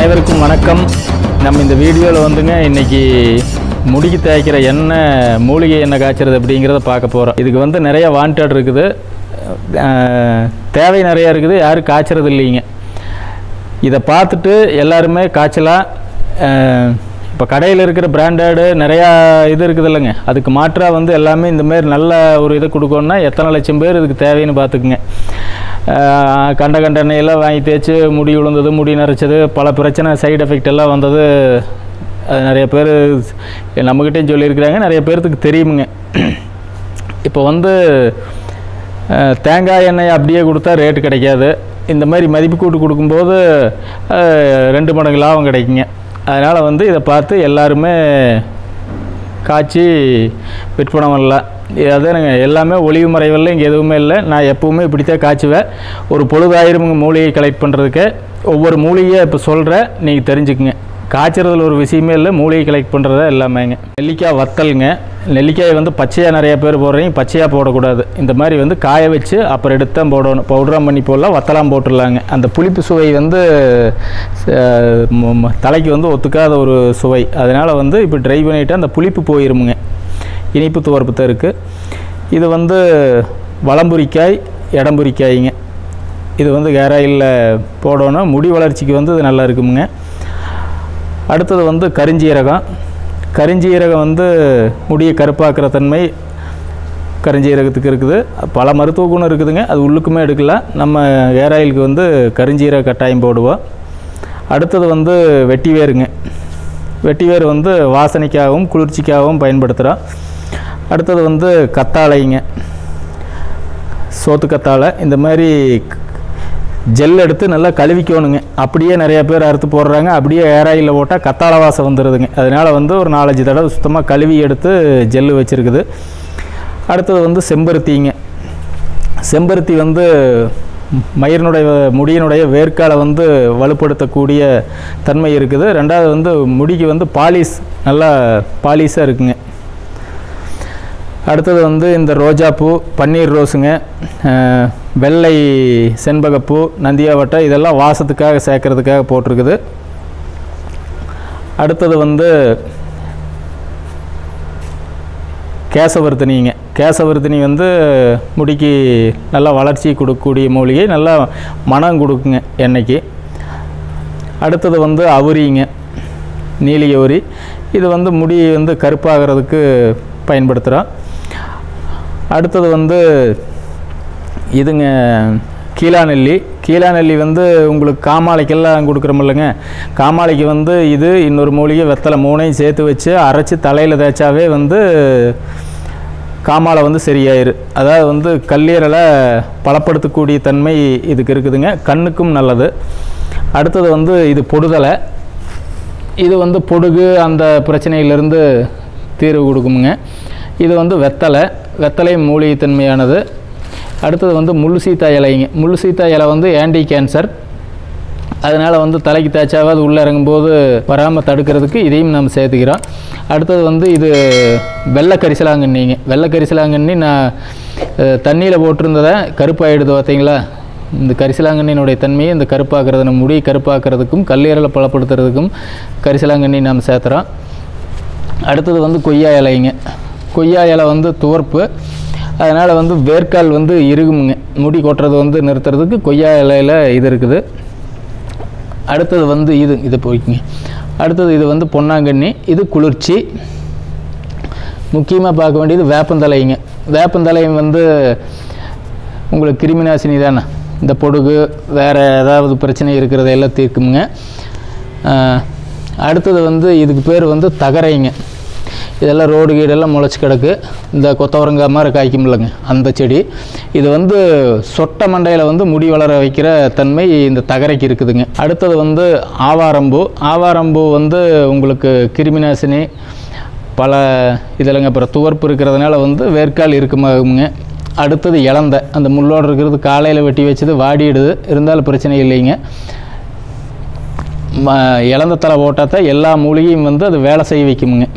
அனைவருக்கும் வணக்கம் நம்ம இந்த வீடியோவில் வந்துங்க இன்னைக்கு முடிக்கு தேய்க்கிற எண்ணெய் மூலிகை எண்ணெய் காய்ச்சறது அப்படிங்கிறத பார்க்க போகிறோம் இதுக்கு வந்து நிறைய வாண்டட் இருக்குது அஹ், தேவை நிறையா இருக்குது யாரும் காய்ச்சறது இல்லைங்க இதை பார்த்துட்டு எல்லாருமே காய்ச்சலாம் இப்போ கடையில் இருக்கிற பிராண்டடு நிறையா இது இருக்குது இல்லைங்க அதுக்கு மாற்றாக வந்து எல்லாமே இந்த மாதிரி நல்ல ஒரு இதை கொடுக்கணுன்னா எத்தனை லட்சம் பேர் இதுக்கு தேவைன்னு பார்த்துக்குங்க அஹ், கண்ட கண்ட எண்ணெயெல்லாம் வாங்கி தேய்ச்சி முடி விழுந்தது முடி நரைச்சது பல பிரச்சனை சைடு எஃபெக்ட் எல்லாம் வந்தது அது நிறைய பேர் நம்மக்கிட்டேயும் சொல்லியிருக்கிறாங்க நிறைய பேர்த்துக்கு தெரியுமுங்க இப்போ வந்து அஹ், தேங்காய் எண்ணெய் அப்படியே கொடுத்தா ரேட்டு கிடைக்காது இந்த மாதிரி மதிப்பு கூட்டு கொடுக்கும்போது அஹ், ரெண்டு மடங்கு லாபம் கிடைக்குங்க அதனால் வந்து இதை பார்த்து எல்லாருமே காய்ச்சி விற்பனை பண்ணலாம் அதானுங்க எல்லாமே ஒளிவு மறைவில் இங்கே எதுவுமே இல்லை நான் எப்போவுமே இப்படித்தான் காய்ச்சுவேன் ஒரு பொழுதாயிரமுங்க மூலிகை கலெக்ட் பண்ணுறதுக்கு ஒவ்வொரு மூலிகையை இப்போ சொல்கிறேன் நீங்கள் தெரிஞ்சுக்குங்க காய்ச்சறதுல ஒரு விஷயமே இல்லை மூலிகை கலெக்ட் பண்ணுறதா எல்லாமேங்க நெல்லிக்காய் வத்தலுங்க நெல்லிக்காய் வந்து பச்சையாக நிறைய பேர் போடுறீங்க பச்சையாக போடக்கூடாது இந்த மாதிரி வந்து காய வச்சு அப்புறம் எடுத்து தான் போடணும் பவுடராக பண்ணி போடலாம் வத்தலாம் போட்டுடலாங்க அந்த புளிப்பு சுவை வந்து அஹ், ம- ம- தலைக்கு வந்து ஒத்துக்காத ஒரு சுவை அதனால் வந்து இப்போ ட்ரை பண்ணிவிட்டு அந்த புளிப்பு போயிருமுங்க இனிப்பு துவர்ப்பு தான் இருக்குது இது வந்து வளம்புரிக்காய் இடம்புரிக்காய்ங்க இது வந்து ஹேர் ஆயிலில் போடணும் முடி வளர்ச்சிக்கு வந்து இது நல்லா இருக்குமுங்க அடுத்தது வந்து கரிஞ்சீரகம் கரிஞ்சீரகம் வந்து முடியை கருப்பாக்குற தன்மை கரிஞ்சீரகத்துக்கு இருக்குது பல மருத்துவ குணம் இருக்குதுங்க அது உள்ளுக்குமே எடுக்கலாம் நம்ம ஹேர் ஆயிலுக்கு வந்து கரிஞ்சீரக கட்டாயம் போடுவோம் அடுத்தது வந்து வெட்டிவேருங்க வெட்டிவேர் வந்து வாசனைக்காகவும் குளிர்ச்சிக்காகவும் பயன்படுத்துகிறோம் அடுத்தது வந்து கத்தாழைங்க சோத்து கத்தாழை இந்த மாதிரி ஜெல் எடுத்து நல்லா கழுவிக்கணுங்க அப்படியே நிறைய பேர் அறுத்து போடுறாங்க அப்படியே ஏர் ஆயிலில் போட்டால் கத்தாழை வாசம் வந்துடுதுங்க அதனால் வந்து ஒரு நாலஞ்சு தடவை சுத்தமாக கழுவி எடுத்து ஜெல்லு வச்சுருக்குது அடுத்தது வந்து செம்பருத்திங்க செம்பருத்தி வந்து மயிரினுடைய முடியினுடைய வேர்க்காலை வந்து வலுப்படுத்தக்கூடிய தன்மை இருக்குது ரெண்டாவது வந்து முடிக்கு வந்து பாலிஷ் நல்லா பாலிஷாக இருக்குங்க அடுத்தது வந்து இந்த ரோஜாப்பூ பன்னீர் ரோஸுங்க அஹ், வெள்ளை செண்பகப்பூ நந்தியாவட்டை இதெல்லாம் வாசத்துக்காக சேர்க்கறதுக்காக போட்டிருக்குது அடுத்தது வந்து கேசவர்த்தினிங்க கேசவர்த்தினி வந்து முடிக்கு நல்லா வளர்ச்சி கொடுக்கக்கூடிய மூலிகை நல்லா மனம் கொடுக்குங்க எண்ணெய்க்கு அடுத்தது வந்து அவுரிங்க நீலி அவுரி இது வந்து முடி வந்து கருப்பாகிறதுக்கு பயன்படுத்துகிறோம் அடுத்தது வந்து இதுங்க கீழாநெல்லி கீழாநெல்லி வந்து உங்களுக்கு காமாலைக்கெல்லாம் கொடுக்குறோமில்லைங்க காமாலைக்கு வந்து இது இன்னொரு மூலிகை வெத்தலை மூணையும் சேர்த்து வச்சு அரைச்சி தலையில் தேய்ச்சாவே வந்து காமாலை வந்து சரியாயிரு அதாவது வந்து கல்லீரலை பலப்படுத்தக்கூடிய தன்மை இதுக்கு இருக்குதுங்க கண்ணுக்கும் நல்லது அடுத்தது வந்து இது பொடுதலை இது வந்து பொடுகு அந்த பிரச்சனையிலிருந்து தீர்வு கொடுக்குமுங்க இது வந்து வெத்தலை வெத்தலை மூலிகை தன்மையானது அடுத்தது வந்து முள்ளு சீத்தா இலைங்க முள்ளு சீத்தா இலை வந்து ஆன்டி கேன்சர் அதனால் வந்து தலைக்கு தேய்ச்சாவே அது உள்ளே இறங்கும்போது வராமல் தடுக்கிறதுக்கு இதையும் நம்ம சேர்த்துக்கிறோம் அடுத்தது வந்து இது வெள்ளை கரிசலாங்கண்ணிங்க வெள்ளை கரிசலாங்கண்ணி நான் தண்ணியில் போட்டிருந்ததை கருப்பாயிடுது பார்த்தீங்களா இந்த கரிசலாங்கண்ணியினுடைய தன்மையை இந்த கருப்பாக்குறது நம்ம முடி கருப்பாக்குறதுக்கும் கல்லீரலை பலப்படுத்துறதுக்கும் கரிசலாங்கண்ணி நாம் சேர்த்துறோம் அடுத்தது வந்து கொய்யா இலைங்க கொய்யா இலை வந்து துவர்ப்பு அதனால் வந்து வேர்க்கால் வந்து இறுகுமுங்க முடி கொட்டுறது வந்து நிறுத்துறதுக்கு கொய்யா இலையில் இது இருக்குது அடுத்தது வந்து இது இதை போய்க்குங்க அடுத்தது இது வந்து பொன்னாங்கண்ணி இது குளிர்ச்சி முக்கியமாக பார்க்க வேண்டியது வேப்பந்தலைங்க வேப்பந்தலையும் வந்து உங்களுக்கு கிருமி நாசினி தானே இந்த பொடுகு வேறு ஏதாவது பிரச்சனை இருக்கிறதையெல்லாம் தீர்க்குமுங்க ஆஹ், அடுத்தது வந்து இதுக்கு பேர் வந்து தகரைங்க இதெல்லாம் ரோடு கீடெல்லாம் முளைச்சி கிடக்கு இந்த கொத்தவரங்காய் மாதிரி காய்க்கும்லங்க அந்த செடி இது வந்து சொட்டை மண்டையில் வந்து முடி வளர வைக்கிற தன்மை இந்த தகரைக்கு இருக்குதுங்க அடுத்தது வந்து ஆவாரம்பூ ஆவாரம்பூ வந்து உங்களுக்கு கிருமிநாசினி பல இதில்ங்க அப்புறம் துவர்ப்பு இருக்கிறதுனால வந்து வேர்க்கால் இருக்குமாகுங்க அடுத்தது இளந்த அந்த முள்ளோடு இருக்கிறது காலையில் வெட்டி வச்சது வாடிடுது இருந்தாலும் பிரச்சனை இல்லைங்க ம இளந்த தலை போட்டால் தான் எல்லா மூலிகையும் வந்து அது வேலை செய்ய வைக்குமுங்க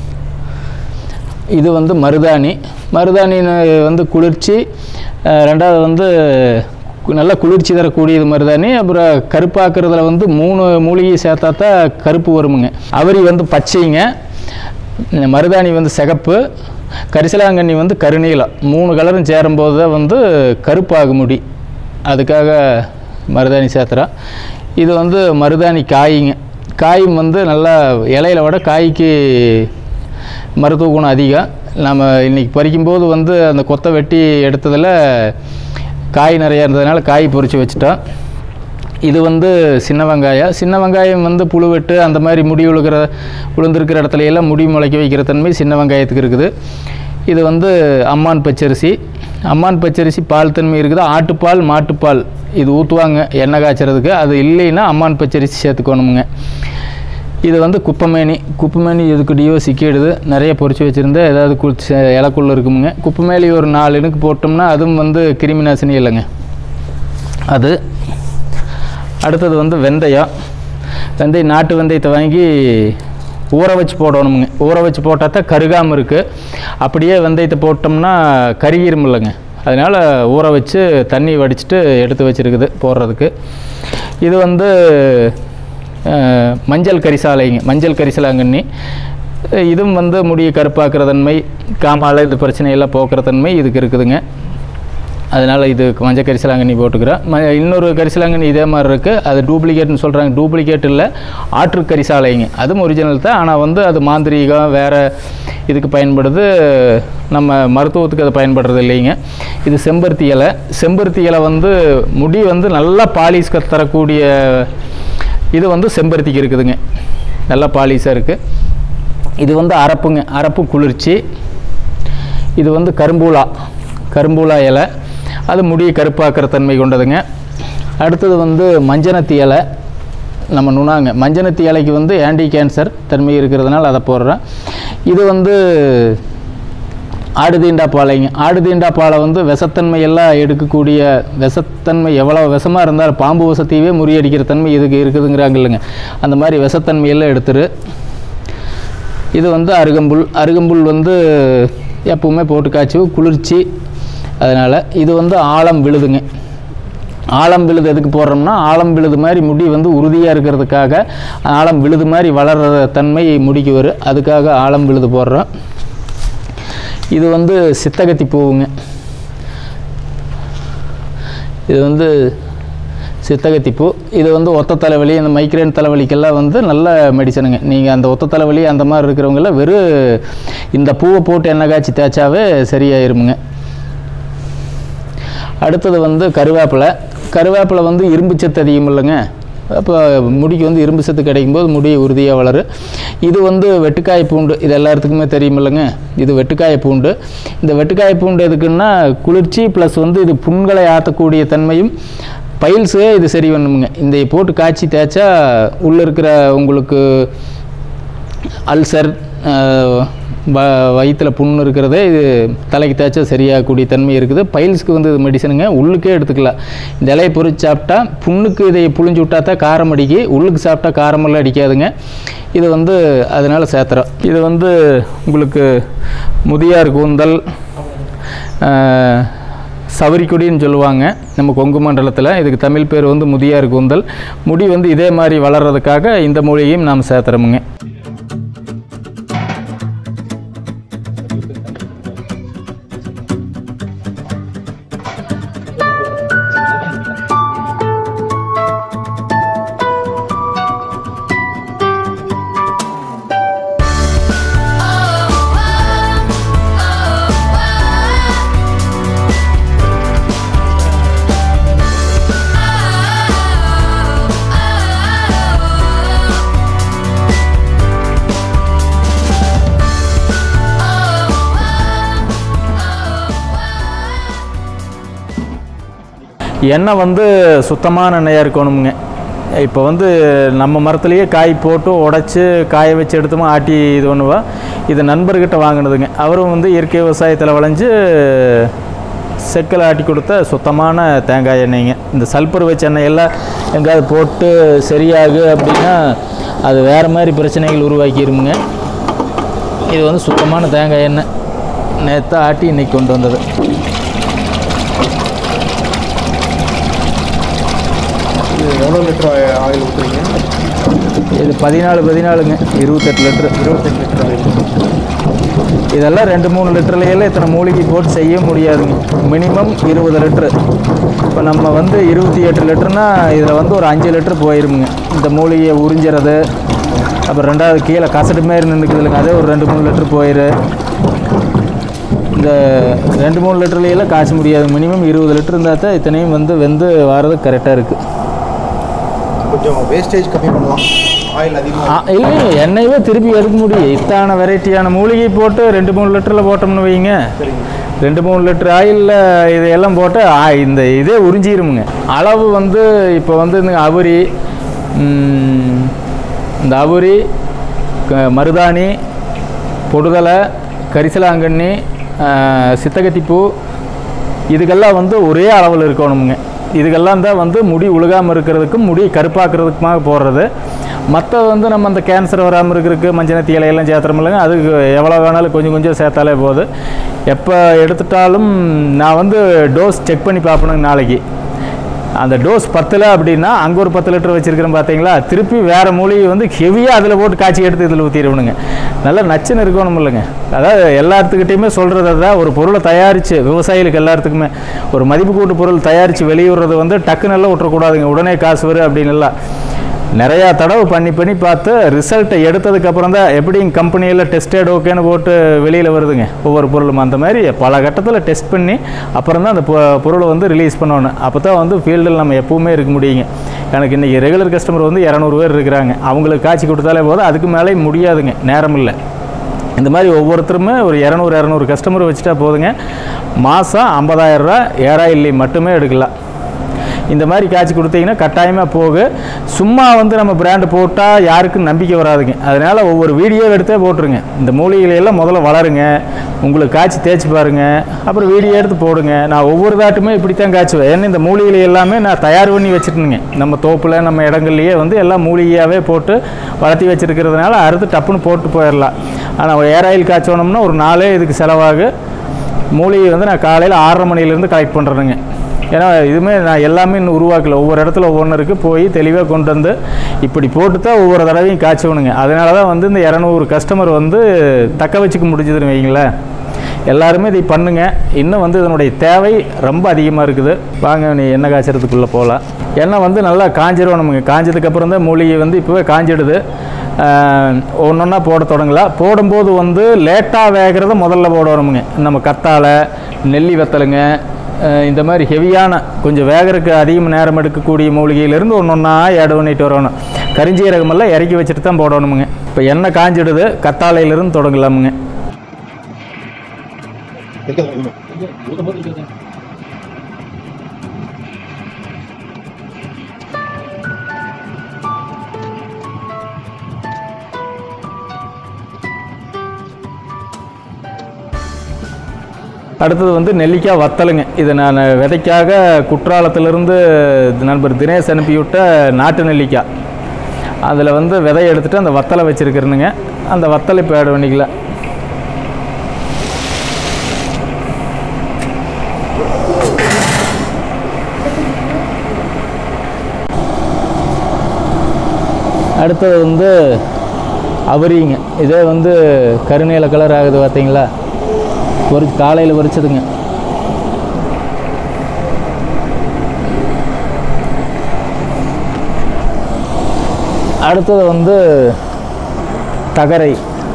இது வந்து மருதாணி மருதாணி வந்து குளிர்ச்சி அஹ், ரெண்டாவது வந்து கு- நல்லா குளிர்ச்சி தரக்கூடியது மருதாணி அப்புறம் கருப்பாக்குறதுல வந்து மூணு மூலிகை சேர்த்தா தான் கருப்பு வருமுங்க அவரி வந்து பச்சைங்க இந்த மருதாணி வந்து சிகப்பு கரிசலாங்கண்ணி வந்து கருநீலம் மூணு கலரும் சேரும்போது தான் வந்து கருப்பாக முடி அதுக்காக மருதாணி சேர்த்துறோம் இது வந்து மருதாணி காய்ங்க காயும் வந்து நல்லா இலையில விட காய்க்கு மருத்துவ குணம் அதிகம் நம்ம இன்றைக்கி பறிக்கும்போது வந்து அந்த கொத்தை வெட்டி எடுத்ததில் காய் நிறையா இருந்ததுனால காய் பொறிச்சு வச்சுட்டோம் இது வந்து சின்ன வெங்காயம் சின்ன வெங்காயம் வந்து புழு வெட்டு அந்த மாதிரி முடி விழுகிற விழுந்திருக்கிற இடத்துல எல்லாம் முடி முளைக்க வைக்கிற தன்மை சின்ன வெங்காயத்துக்கு இருக்குது இது வந்து அம்மான் பச்சரிசி அம்மான் பச்சரிசி பால் தன்மை இருக்குது ஆட்டுப்பால் மாட்டுப்பால் இது ஊற்றுவாங்க எண்ணெய் காய்ச்சறதுக்கு அது இல்லைன்னா அம்மான் பச்சரிசி சேர்த்துக்கணுமுங்க இது வந்து குப்பமேனி குப்பமேனி இதுக்கிட்டயோ சிக்கிடுது நிறைய பொறிச்சு வச்சுருந்தா ஏதாவது கு இலக்குள்ள இருக்குமுங்க குப்பமேலி ஒரு நாலு இனுக்கு போட்டோம்னா அதுவும் வந்து கிருமி நாசினி இல்லைங்க அது அடுத்தது வந்து வெந்தயம் வெந்தயம் நாட்டு வெந்தயத்தை வாங்கி ஊற வச்சு போடணுமுங்க ஊற வச்சு போட்டால் தான் கருகாமல் இருக்குது அப்படியே வெந்தயத்தை போட்டோம்னா கருகிரும் இல்லைங்க அதனால் ஊற வச்சு தண்ணி வடிச்சிட்டு எடுத்து வச்சுருக்குது போடுறதுக்கு இது வந்து அஹ், மஞ்சள் கரிசாலைங்க மஞ்சள் கரிசலாங்கண்ணி இதுவும் வந்து முடியை கருப்பாக்குற தன்மை காமால இந்த பிரச்சனையெல்லாம் போக்குற தன்மை இதுக்கு இருக்குதுங்க அதனால் இது மஞ்சள் கரிசலாங்கண்ணி போட்டுக்கிறேன் ம இன்னொரு கரிசலாங்கண்ணி இதே மாதிரி இருக்குது அது டூப்ளிகேட்னு சொல்கிறாங்க டூப்ளிகேட் இல்லை ஆற்று கரிசாலைங்க அதுவும் ஒரிஜினல் தான் ஆனால் வந்து அது மாந்திரீகம் வேறு இதுக்கு பயன்படுது நம்ம மருத்துவத்துக்கு அது பயன்படுறது இல்லைங்க இது செம்பருத்தி இலை செம்பருத்தி இலை வந்து முடி வந்து நல்லா பாலிஷ் தரக்கூடிய இது வந்து செம்பருத்திக்கு இருக்குதுங்க நல்லா பாலிஷாக இருக்குது இது வந்து அரப்புங்க அரப்பு குளிர்ச்சி இது வந்து கரும்பூலா கரும்பூலா இலை அது முடியை கருப்பாக்குற தன்மை கொண்டதுங்க அடுத்தது வந்து மஞ்சனத்தி இலை நம்ம நுணாங்க மஞ்சனத்தி இலைக்கு வந்து ஆன்டி கேன்சர் தன்மை இருக்கிறதுனால அதை போடுறேன் இது வந்து ஆடு தீண்டா பாலைங்க ஆடு தீண்டா பாலை வந்து விஷத்தன்மை எல்லாம் எடுக்கக்கூடிய விஷத்தன்மை எவ்வளோ விஷமாக இருந்தாலும் பாம்பு விஷத்தையவே முறியடிக்கிற தன்மை இதுக்கு இருக்குதுங்கிறாங்க இல்லைங்க அந்த மாதிரி விஷத்தன்மையெல்லாம் எடுத்துரு இது வந்து அருகம்புல் அருகம்புல் வந்து எப்பவுமே போட்டு காய்ச்சி குளிர்ச்சி அதனால் இது வந்து ஆழம் விழுதுங்க ஆழம் விழுது எதுக்கு போடுறோம்னா ஆழம் விழுது மாதிரி முடி வந்து உறுதியாக இருக்கிறதுக்காக ஆழம் விழுது மாதிரி வளர்கிற தன்மை முடிக்கு வரும் அதுக்காக ஆழம் விழுது போடுறோம் இது வந்து சித்தகத்தி பூவுங்க இது வந்து சித்தகத்தி பூ இது வந்து ஒத்த தலைவலி இந்த மைக்ரேன் தலைவலிக்கெல்லாம் வந்து நல்ல மெடிசனுங்க நீங்கள் அந்த ஒத்த தலைவலி அந்த மாதிரி இருக்கிறவங்கெல்லாம் வெறும் இந்த பூவை போட்டு எண்ணெய் காய்ச்சி தேய்ச்சாவே சரியாயிருமுங்க அடுத்தது வந்து கருவேப்பிலை கருவேப்பிலை வந்து இரும்பு சத்து அதிகம் இல்லைங்க அப்போ முடிக்கு வந்து இரும்பு சத்து கிடைக்கும்போது முடி உறுதியாக வளரும் இது வந்து வெட்டுக்காய் பூண்டு இது எல்லாத்துக்குமே தெரியும் இல்லைங்க இது வெட்டுக்காய் பூண்டு இந்த வெட்டுக்காய் பூண்டு எதுக்குன்னா குளிர்ச்சி ப்ளஸ் வந்து இது புண்களை ஆற்றக்கூடிய தன்மையும் பைல்ஸே இது சரி பண்ணுமுங்க இந்த போட்டு காய்ச்சி தேய்ச்சா உள்ளே இருக்கிற உங்களுக்கு அல்சர் வ வயிற்றில் புண்ணு இருக்கிறதே இது தலைக்கு தேய்ச்சா சரியாகக்கூடிய தன்மை இருக்குது பைல்ஸ்க்கு வந்து இது மெடிசனுங்க உள்ளுக்கே எடுத்துக்கலாம் இந்த இலையை பொறிச்சு சாப்பிட்டா புண்ணுக்கு இதை புழிஞ்சு விட்டா தான் காரம் அடிக்கி உள்ளுக்கு சாப்பிட்டா காரமெல்லாம் அடிக்காதுங்க இது வந்து அதனால் சேர்த்துறோம் இது வந்து உங்களுக்கு முதியார் கூந்தல் ஆஹ், சவரிக்கொடின்னு சொல்லுவாங்க நம்ம கொங்கு மண்டலத்தில் இதுக்கு தமிழ் பேர் வந்து முதியார் கூந்தல் முடி வந்து இதே மாதிரி வளர்கிறதுக்காக இந்த மூலிகையும் நாம் சேர்த்துறோமுங்க எண்ணெய் வந்து சுத்தமான எண்ணெயாக இருக்கணுங்க இப்போ வந்து நம்ம மரத்துலேயே காய் போட்டு உடச்சி காய வச்சு எடுத்தோமா ஆட்டி இது பண்ணுவோம் இது நண்பர்கிட்ட வாங்கினதுங்க அவரும் வந்து இயற்கை விவசாயத்தில் விளைஞ்சு செக்கில் ஆட்டி கொடுத்த சுத்தமான தேங்காய் எண்ணெய்ங்க இந்த சல்பர் வச்ச எண்ணெய் எல்லாம் எங்கேயாவது போட்டு சரியாகு அப்படின்னா அது வேறு மாதிரி பிரச்சனைகள் உருவாக்கிருமுங்க இது வந்து சுத்தமான தேங்காய் எண்ணெய் நேற்று ஆட்டி இன்னைக்கு கொண்டு வந்தது ஆயில் ஊற்றுறீங்க இது பதினாலு பதினாலுங்க இருபத்தெட்டு லிட்ரு இருபத்தெட்டு லிட்டர் ஆயில் இதெல்லாம் ரெண்டு மூணு லிட்டர்லையெல்லாம் இத்தனை மூலிகை போட்டு செய்ய முடியாதுங்க மினிமம் இருபது லிட்ரு இப்போ நம்ம வந்து இருபத்தி எட்டு லிட்டர்னா இதில் வந்து ஒரு அஞ்சு லிட்டர் போயிருமுங்க இந்த மூலிகையை உறிஞ்சிறது அப்புறம் ரெண்டாவது கீழே கசடு மாரி நின்றுக்குது இல்லைங்க அதே ஒரு ரெண்டு மூணு லிட்டர் போயிரு இந்த ரெண்டு மூணு லிட்டர்லையெல்லாம் காய்ச்ச முடியாது மினிமம் இருபது லிட்டர் இருந்தால் தான் இத்தனையும் வந்து வெந்து வர்றது கரெக்டாக இருக்குது கொஞ்சம் வேஸ்டேஜ் கம்மி பண்ணலாம் ஆயில் அதிகமாக இல்லைங்க எண்ணெயவே திருப்பி எடுக்க முடியும் இத்தான வெரைட்டியான மூலிகை போட்டு ரெண்டு மூணு லிட்டரில் போட்டோம்னு வைங்க சரிங்க ரெண்டு மூணு லிட்டர் ஆயிலில் இதையெல்லாம் போட்டு ஆ- இந்த இதே உறிஞ்சிருமுங்க அளவு வந்து இப்போ வந்து இந்த அவுரி ம், இந்த அவுரி க- மருதாணி பொடுதலை கரிசலாங்கண்ணி ஆ, சித்தகத்திப்பூ இதுக்கெல்லாம் வந்து ஒரே அளவில் இருக்கணுமுங்க இதுக்கெல்லாம் தான் வந்து முடி உழுகாமல் இருக்கிறதுக்கும் முடி கருப்பாக்குறதுக்குமாக போடுறது மற்ற வந்து நம்ம அந்த கேன்சர் வராமல் இருக்கிறதுக்கு மஞ்சனத்தி இலையெல்லாம் சேர்த்துறோமில்லங்க அதுக்கு எவ்வளோ வேணாலும் கொஞ்சம் கொஞ்சம் சேர்த்தாலே போதும் எப்போ எடுத்துட்டாலும் நான் வந்து டோஸ் செக் பண்ணி பார்ப்பணுங்க நாளைக்கு அந்த டோஸ் பத்தில் அப்படின்னா அங்கே ஒரு பத்து லிட்டர் வச்சுருக்கிறேன் பார்த்தீங்களா திருப்பி வேறு மூலிகை வந்து ஹெவியாக அதில் போட்டு காய்ச்சி எடுத்து இதில் ஊற்றிடுவணுங்க நல்லா நச்சுன்னு இருக்கணும் இல்லைங்க அதாவது எல்லாத்துக்கிட்டையுமே சொல்கிறது தான் ஒரு பொருளை தயாரித்து விவசாயிகளுக்கு எல்லாத்துக்குமே ஒரு மதிப்பு கூட்டு பொருள் தயாரித்து வெளியிடுறது வந்து டக்குன்னு எல்லாம் விட்டுறக்கூடாதுங்க உடனே காசு வரும் அப்படின்னு எல்லாம் நிறையா தடவை பண்ணி பண்ணி பார்த்து ரிசல்ட்டை எடுத்ததுக்கப்புறம் தான் எப்படி கம்பெனியில் டெஸ்டட் ஓகேன்னு போட்டு வெளியில் வருதுங்க ஒவ்வொரு பொருளும் அந்த மாதிரி பல கட்டத்தில் டெஸ்ட் பண்ணி அப்புறம் தான் அந்த பொ- பொருளை வந்து ரிலீஸ் பண்ணணும் அப்போ தான் வந்து ஃபீல்டில் நம்ம எப்பவுமே இருக்க முடியுங்க எனக்கு இன்றைக்கி ரெகுலர் கஸ்டமர் வந்து இரநூறு பேர் இருக்கிறாங்க அவங்களுக்கு காய்ச்சி கொடுத்தாலே போதும் அதுக்கு மேலே முடியாதுங்க நேரம் இல்லை இந்த மாதிரி ஒவ்வொருத்தருமே ஒரு இரநூறு இரநூறு கஸ்டமர் வச்சுட்டா போதுங்க மாதம் ஐம்பதாயிரரூவா ஏறாயில்லி மட்டுமே எடுக்கலாம் இந்த மாதிரி காய்ச்சி கொடுத்தீங்கன்னா கட்டாயமாக போகு சும்மா வந்து நம்ம பிராண்டு போட்டால் யாருக்கும் நம்பிக்கை வராதுங்க அதனால் ஒவ்வொரு வீடியோ எடுத்தே போட்டுருங்க இந்த மூலிகைகளை எல்லாம் முதல்ல வளருங்க உங்களுக்கு காய்ச்சி தேய்ச்சி பாருங்க அப்புறம் வீடியோ எடுத்து போடுங்க நான் ஒவ்வொரு தாட்டுமே இப்படி தான் காய்ச்சுவேன் ஏன்னா இந்த மூலிகைகளை எல்லாமே நான் தயார் பண்ணி வச்சுருந்தேங்க நம்ம தோப்பில் நம்ம இடங்கள்லையே வந்து எல்லாம் மூலிகையாகவே போட்டு வளர்த்தி வச்சுருக்கிறதுனால அறுத்து டப்புன்னு போட்டு போயிடலாம் ஆனால் ஏர் ஆயில் காய்ச்சோனோம்னா ஒரு நாளே இதுக்கு செலவாகு மூலிகை வந்து நான் காலையில் ஆறரை மணிலேருந்து கலெக்ட் பண்ணுறேனுங்க ஏன்னா இதுவுமே நான் எல்லாமே இன்னும் உருவாக்கல ஒவ்வொரு இடத்துல ஒவ்வொன்று இருக்குது போய் தெளிவாக கொண்டு வந்து இப்படி போட்டு தான் ஒவ்வொரு தடவையும் காய்ச்சவனுங்க அதனால தான் வந்து இந்த இரநூறு கஸ்டமர் வந்து தக்க வச்சுக்க முடிஞ்சதுன்னு வைங்களேன் எல்லாருமே இதை பண்ணுங்க இன்னும் வந்து இதனுடைய தேவை ரொம்ப அதிகமாக இருக்குது வாங்க நீ எண்ணெய் காய்ச்சறதுக்குள்ளே போகலாம் எண்ணெய் வந்து நல்லா காஞ்சிடணுமுங்க காஞ்சதுக்கப்புறம் தான் மூலிகை வந்து இப்போவே காஞ்சிடுது ஒன்றொன்னா போட தொடங்கலாம் போடும்போது வந்து லேட்டாக வேகிறத முதல்ல போடணுமுங்க நம்ம கத்தாழை நெல்லி வெத்தலுங்க அஹ் இந்த மாதிரி ஹெவியான கொஞ்சம் வேகறதுக்கு அதிகம் நேரம் எடுக்கக்கூடிய மூலிகையிலேருந்து ஒன்று ஒன்றா ஆட் பண்ணிட்டு வரணும் கரிஞ்சீரகமெல்லாம் இறக்கி வச்சுட்டு தான் போடணுமுங்க இப்போ எண்ணெய் காஞ்சிடுது கத்தாழையிலிருந்து தொடங்கலாமுங்க அடுத்தது வந்து நெல்லிக்காய் வத்தலுங்க இது நான் விதைக்காக குற்றாலத்திலிருந்து நண்பர் தினேஷ் அனுப்பிவிட்ட நாட்டு நெல்லிக்காய் அதில் வந்து விதையை எடுத்துகிட்டு அந்த வத்தலை வச்சுருக்கிறேனுங்க அந்த வத்தலை இப்போ ஆட் பண்ணிக்கலாம் அடுத்தது வந்து அவரிங்க இதே வந்து கருநீல கலர் ஆகுது பார்த்தீங்களா பொறி காலையில் பறிச்சதுங்க அடுத்தது வந்து தகரை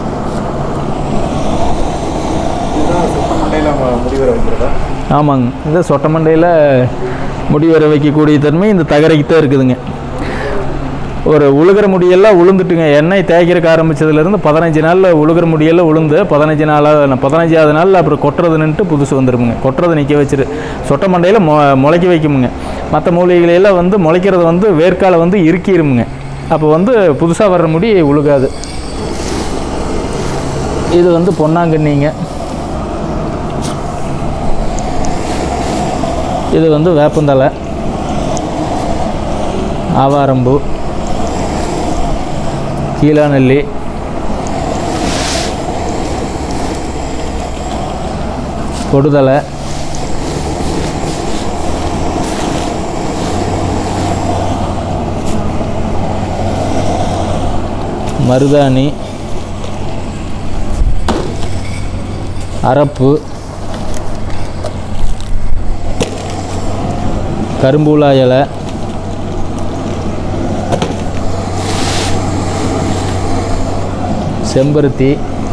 மண்டையில் முடிவரை வைக்கிறதா ஆமாங்க இந்த சொட்டமண்டையில் முடி வர வைக்கக்கூடிய தன்மை இந்த தகரைக்கு தான் இருக்குதுங்க ஒரு உழுகிற முடியெல்லாம் உளுந்துட்டுங்க எண்ணெய் தேய்க்கிறக்க ஆரம்பிச்சதுலேருந்து பதினஞ்சு நாளில் உழுகிற முடியெல்லாம் உளுந்து பதினஞ்சு நாளாக பதினஞ்சாவது நாளில் அப்புறம் கொட்டுறது நின்றுட்டு புதுசு வந்துருமுங்க கொட்டுறது நிற்க வச்சிரு சொட்ட மண்டையில் மொ முளைக்க வைக்குமுங்க மற்ற மூலிகைகளெல்லாம் வந்து முளைக்கிறது வந்து வேர்க்கால வந்து இறுக்கிருமுங்க அப்போ வந்து புதுசாக வர்ற முடி உழுகாது இது வந்து பொன்னாங்கண்ணிங்க இது வந்து வேப்பந்தலை ஆவாரம்பூ கீழாநெல்லி கொடுதலை மருதாணி அரப்பு கரும்பூலா இலை செம்பருத்தி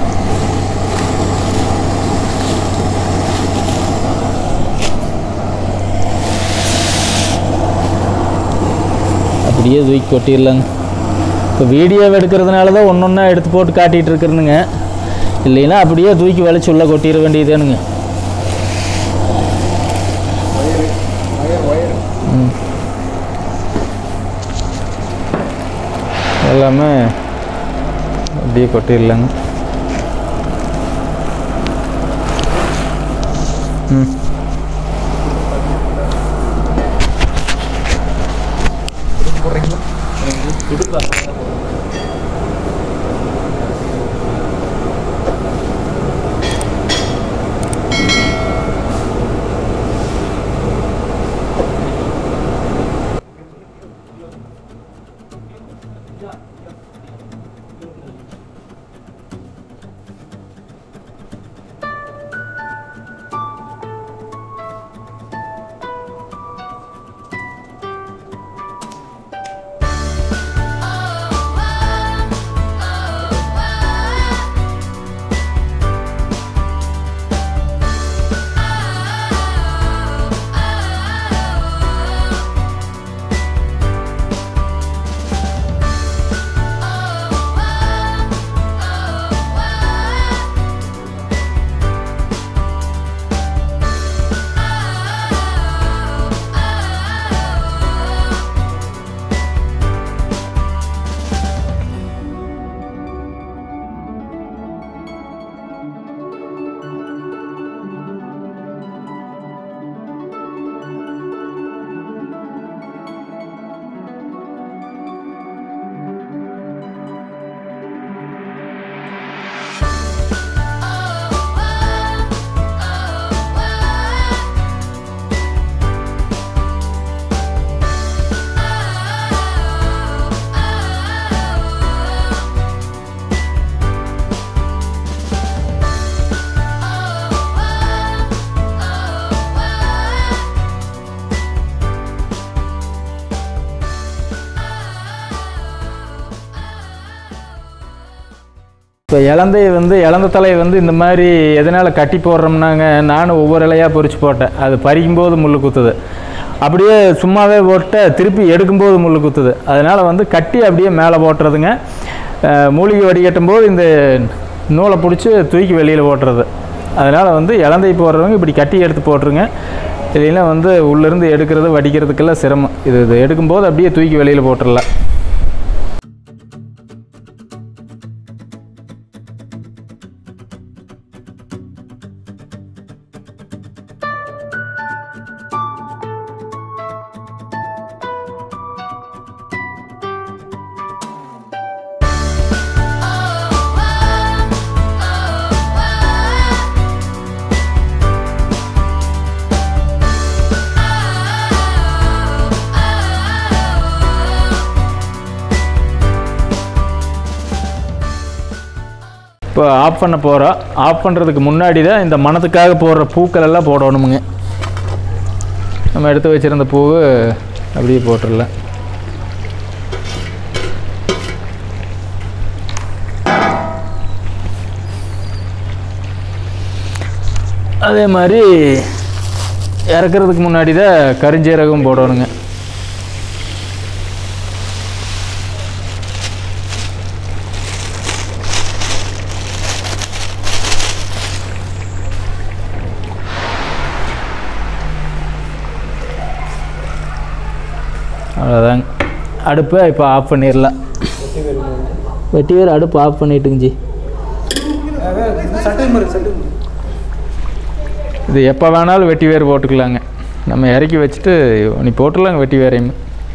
அப்படியே தூக்கி கொட்டிடலாங்க இப்போ வீடியோ எடுக்கிறதுனால தான் ஒன்று ஒன்றா எடுத்து போட்டு காட்டிகிட்டு இருக்கிறனுங்க இல்லைன்னா அப்படியே தூக்கி வளைச்சி உள்ளே கொட்டிட வேண்டியதுதானுங்க ம். எல்லாமே அப்படியே கொட்டிடலாங்க ம் இப்போ இலந்தையை வந்து இலந்த தலையை வந்து இந்த மாதிரி எதனால் கட்டி போடுறோம்னாங்க நானும் ஒவ்வொரு இலையாக பொறிச்சு போட்டேன் அது பறிக்கும்போது முள் குத்துது அப்படியே சும்மாவே போட்டு திருப்பி எடுக்கும்போது முள் குத்துது அதனால் வந்து கட்டி அப்படியே மேலே போட்டுறதுங்க அஹ் மூலிகை வடிகட்டும் போது இந்த நூலை பிடிச்சி தூக்கி வெளியில் போட்டுறது அதனால் வந்து இலந்தை போடுறவங்க இப்படி கட்டி எடுத்து போட்டுருங்க இல்லைன்னா வந்து உள்ளேருந்து எடுக்கிறது வடிக்கிறதுக்கெல்லாம் சிரமம் இது இது எடுக்கும்போது அப்படியே தூக்கி வெளியில் போட்டுடலாம் இப்போ ஆஃப் பண்ண போகிறோம் ஆஃப் பண்ணுறதுக்கு முன்னாடி தான் இந்த மனத்துக்காக போடுற பூக்கள் எல்லாம் போடணுமுங்க நம்ம எடுத்து வச்சுருந்த பூவு அப்படியே போட்டுடலாம் அதே மாதிரி இறக்குறதுக்கு முன்னாடி தான் கரிஞ்சீரகம் போடணுங்க அவ்வளோதாங்க அடுப்பை இப்போ ஆஃப் பண்ணிடலாம் வெட்டி வேறு அடுப்பு ஆஃப் பண்ணிட்டுங்க ஜி சட்டை மாதிரி சட்டை இது எப்போ வேணாலும் வெட்டி வேர் போட்டுக்கலாங்க நம்ம இறக்கி வச்சுட்டு நீ போட்டுடலாங்க வெட்டி வேரையும்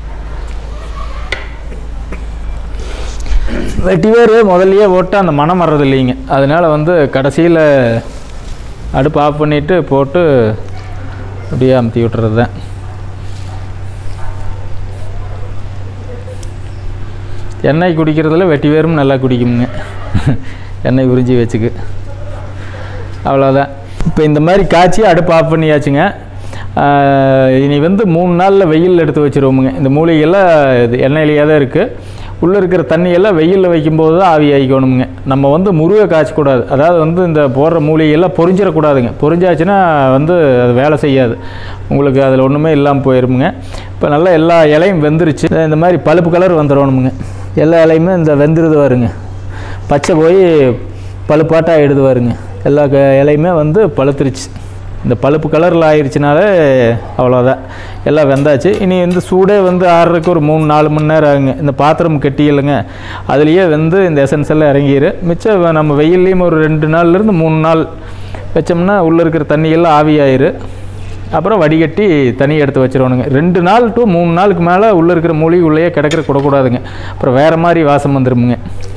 வெட்டி வேர் முதல்லயே போட்டு அந்த மனம் வர்றது இல்லைங்க அதனால் வந்து கடைசியில் அடுப்பு ஆஃப் பண்ணிவிட்டு போட்டு அப்படியே அமுத்தி விட்டுறது தான் எண்ணெய் குடிக்கிறதுல வெட்டி வேரும் நல்லா குடிக்குமுங்க எண்ணெய் உறிஞ்சி வச்சுக்கு அவ்வளோதான் இப்போ இந்த மாதிரி காய்ச்சி அடுப்பு ஆஃப் பண்ணியாச்சுங்க ஆஹ் இனி வந்து மூணு நாளில் வெயில் எடுத்து வச்சுருவோமுங்க இந்த மூலிகையெல்லாம் இது எண்ணெயிலேயே தான் இருக்குது உள்ளே இருக்கிற தண்ணியெல்லாம் வெயிலில் வைக்கும்போது தான் ஆவி ஆகிக்கணுமுங்க நம்ம வந்து முருகை காய்ச்சக்கூடாது அதாவது வந்து இந்த போடுற மூலிகையெல்லாம் பொரிஞ்சிடக்கூடாதுங்க பொரிஞ்சாச்சுன்னா வந்து அது வேலை செய்யாது உங்களுக்கு அதில் ஒன்றுமே இல்லாமல் போயிருமுங்க இப்போ நல்லா எல்லா இலையும் வெந்துருச்சு இந்த மாதிரி பழுப்பு கலர் வந்துடணுமுங்க எல்லா இலையுமே இந்த வெந்துருது வருங்க பச்சை போய் பழுப்பாட்டாக ஆகிடுது வருங்க எல்லா க இலையுமே வந்து பழுத்துருச்சு இந்த பழுப்பு கலரில் ஆயிடுச்சுனாலே அவ்வளோதான் எல்லாம் வெந்தாச்சு இனி வந்து சூடே வந்து ஆறுறதுக்கு ஒரு மூணு நாலு மணி நேரம் ஆகுங்க இந்த பாத்திரம் கெட்டி இல்லைங்க அதுலேயே வந்து இந்த எசன்ஸ் எல்லாம் இறங்கிடு மிச்சம் நம்ம வெயில்லையும் ஒரு ரெண்டு நாள்லேருந்து மூணு நாள் வச்சோம்னா உள்ளே இருக்கிற தண்ணியெல்லாம் ஆவியாயிரு அப்புறம் வடிகட்டி தனியாக எடுத்து வச்சிடணுங்க ரெண்டு நாள் டு மூணு நாளுக்கு மேலே உள்ளே இருக்கிற மூலிகை உள்ளேயே கிடக்கிற கூடக்கூடாதுங்க அப்புறம் வேறு மாதிரி வாசம் வந்துருமுங்க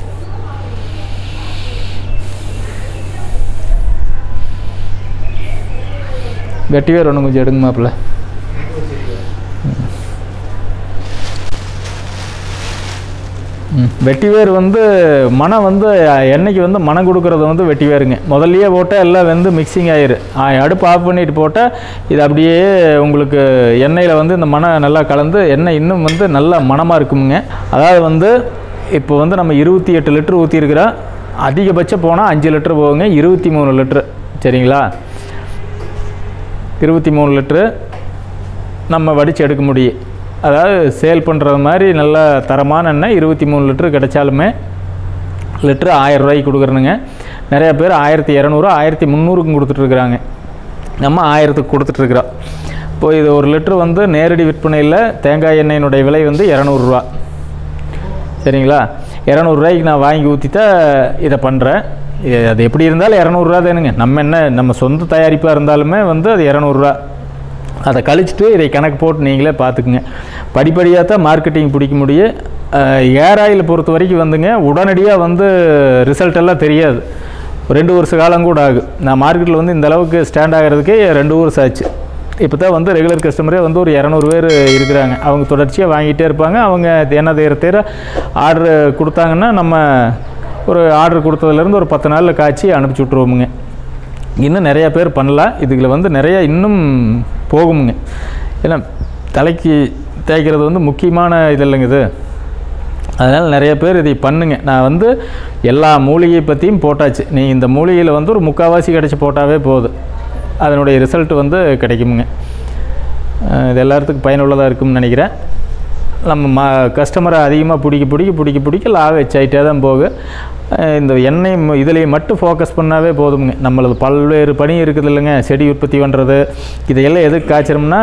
வெட்டி வேர் ஒன்று கொஞ்சம் எடுங்க மாப்பிள்ள ம். வெட்டி வேர் வந்து மனம் வந்து எண்ணெய்க்கு வந்து மனம் கொடுக்கறது வந்து வெட்டி வேருங்க முதல்லயே போட்டால் எல்லாம் வந்து மிக்சிங் ஆயிரு ஆ, அடுப்பு ஆஃப் பண்ணிட்டு போட்டால் இது அப்படியே உங்களுக்கு எண்ணெயில் வந்து இந்த மனம் நல்லா கலந்து எண்ணெய் இன்னும் வந்து நல்லா மணமாக இருக்குமுங்க அதாவது வந்து இப்போ வந்து நம்ம இருபத்தி எட்டு லிட்டர் ஊற்றிருக்கிறோம் அதிகபட்சம் போனால் அஞ்சு லிட்டர் போகுங்க இருபத்தி மூணு லிட்ரு சரிங்களா இருபத்தி மூணு லிட்ரு நம்ம வடித்து எடுக்க முடியும் அதாவது சேல் பண்ணுறது மாதிரி நல்ல தரமான எண்ணெய் இருபத்தி மூணு லிட்ரு கிடைச்சாலுமே லிட்ரு ஆயிரம் ரூபாய்க்கு கொடுக்குறனுங்க நிறைய பேர் ஆயிரத்தி இரநூறு ஆயிரத்தி முந்நூறுக்கும் கொடுத்துட்ருக்குறாங்க நம்ம ஆயிரத்துக்கு கொடுத்துட்ருக்குறோம் இப்போ இது ஒரு லிட்ரு வந்து நேரடி விற்பனையில் தேங்காய் எண்ணெயினுடைய விலை வந்து இரநூறுவா சரிங்களா இரநூறுவாய்க்கு நான் வாங்கி ஊற்றிட்டா இதை பண்ணுறேன் அது எப்படி இருந்தாலும் இரநூறுவா தானுங்க நம்ம என்ன நம்ம சொந்த தயாரிப்பாக இருந்தாலுமே வந்து அது இரநூறுவா அதை கழிச்சிட்டு இதை கணக்கு போட்டு நீங்களே பார்த்துக்குங்க படிப்படியாக தான் மார்க்கெட்டிங் பிடிக்க முடியும் ஏர் ஆயில் பொறுத்த வரைக்கும் வந்துங்க உடனடியாக வந்து ரிசல்ட் எல்லாம் தெரியாது ரெண்டு வருஷ காலம் கூட ஆகும் நான் மார்க்கெட்டில் வந்து இந்த அளவுக்கு ஸ்டாண்ட் ஆகிறதுக்கே ரெண்டு வருஷம் ஆச்சு இப்போ தான் வந்து ரெகுலர் கஸ்டமரே வந்து ஒரு இரநூறு பேர் இருக்கிறாங்க அவங்க தொடர்ச்சியாக வாங்கிட்டே இருப்பாங்க அவங்க என்ன தேர தேர ஆர்டர் கொடுத்தாங்கன்னா நம்ம ஒரு ஆர்டர் கொடுத்ததுலேருந்து ஒரு பத்து நாளில் காய்ச்சி அனுப்பிச்சி விட்ருவோமுங்க இன்னும் நிறையா பேர் பண்ணலாம் இதுல வந்து நிறைய இன்னும் போகுமுங்க ஏன்னா தலைக்கு தேய்க்கிறது வந்து முக்கியமான இது இல்லைங்க இது அதனால் நிறைய பேர் இதை பண்ணுங்க நான் வந்து எல்லா மூலிகை பற்றியும் போட்டாச்சு நீ இந்த மூலிகையில் வந்து ஒரு முக்கால்வாசி கிடச்சி போட்டாவே போதும் அதனுடைய ரிசல்ட் வந்து கிடைக்குமுங்க அஹ் இது எல்லாத்துக்கும் பயனுள்ளதாக இருக்கும்னு நினைக்கிறேன் நம்ம மா கஸ்டமரை அதிகமாக பிடிக்க பிடிக்க பிடிக்க பிடிக்க லாபம் எச்சாயிட்டே தான் போகும் அஹ் இந்த எண்ணெய் ம- இதுலேயே மட்டும் ஃபோக்கஸ் பண்ணாவே போதுமுங்க நம்மளது பல்வேறு பணி இருக்குது இல்லைங்க செடி உற்பத்தி பண்ணுறது இதையெல்லாம் எதுக்கு காய்ச்சறோம்னா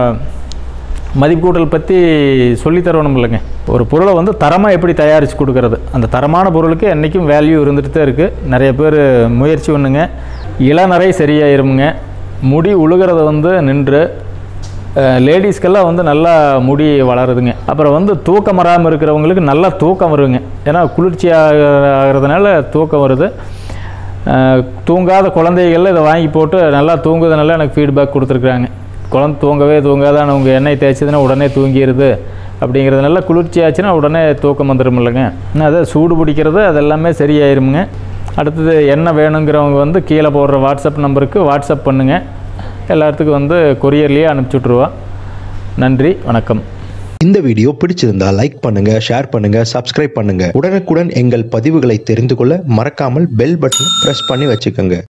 மதிப்பு கூட்டல் பற்றி சொல்லித் தரணும் இல்லைங்க ஒரு பொருளை வந்து தரமாக எப்படி தயாரித்து கொடுக்கறது அந்த தரமான பொருளுக்கு என்றைக்கும் வேல்யூ இருந்துட்டு தான் இருக்குது நிறைய பேர் முயற்சி பண்ணுங்க இளநரை சரியாயிருமுங்க முடி உழுகிறத வந்து நின்று லேடிஸ்க்கெல்லாம் வந்து நல்லா முடி வளருதுங்க அப்புறம் வந்து தூக்கம் வராமல் இருக்கிறவங்களுக்கு நல்லா தூக்கம் வருங்க ஏன்னா குளிர்ச்சி ஆக- ஆகிறதுனால தூக்கம் வருது அஹ், தூங்காத குழந்தைகள் இதை வாங்கி போட்டு நல்லா தூங்குதுனால எனக்கு ஃபீட்பேக் கொடுத்துருக்குறாங்க குழந்தை தூங்கவே தூங்காதான் உங்கள் எண்ணெய் தேய்ச்சதுன்னா உடனே தூங்கிடுது அப்படிங்கிறதுனால குளிர்ச்சி ஆச்சுன்னா உடனே தூக்கம் வந்துடும் இல்லைங்க இன்னும் அதை சூடு பிடிக்கிறது அதெல்லாமே சரியாயிருமுங்க அடுத்தது என்ன வேணுங்கிறவங்க வந்து கீழே போடுற வாட்ஸ்அப் நம்பருக்கு வாட்ஸ்அப் பண்ணுங்கள் எல்லாத்துக்கும் வந்து கொரியர்லேயே அனுப்பிச்சி விட்ருவோம் நன்றி வணக்கம் இந்த வீடியோ பிடிச்சிருந்தா லைக் பண்ணுங்க ஷேர் பண்ணுங்க சப்ஸ்கிரைப் பண்ணுங்க உடனுக்குடன் எங்கள் பதிவுகளை தெரிந்து கொள்ள மறக்காமல் பெல் பட்டனை பிரஸ் பண்ணி வச்சுக்கோங்க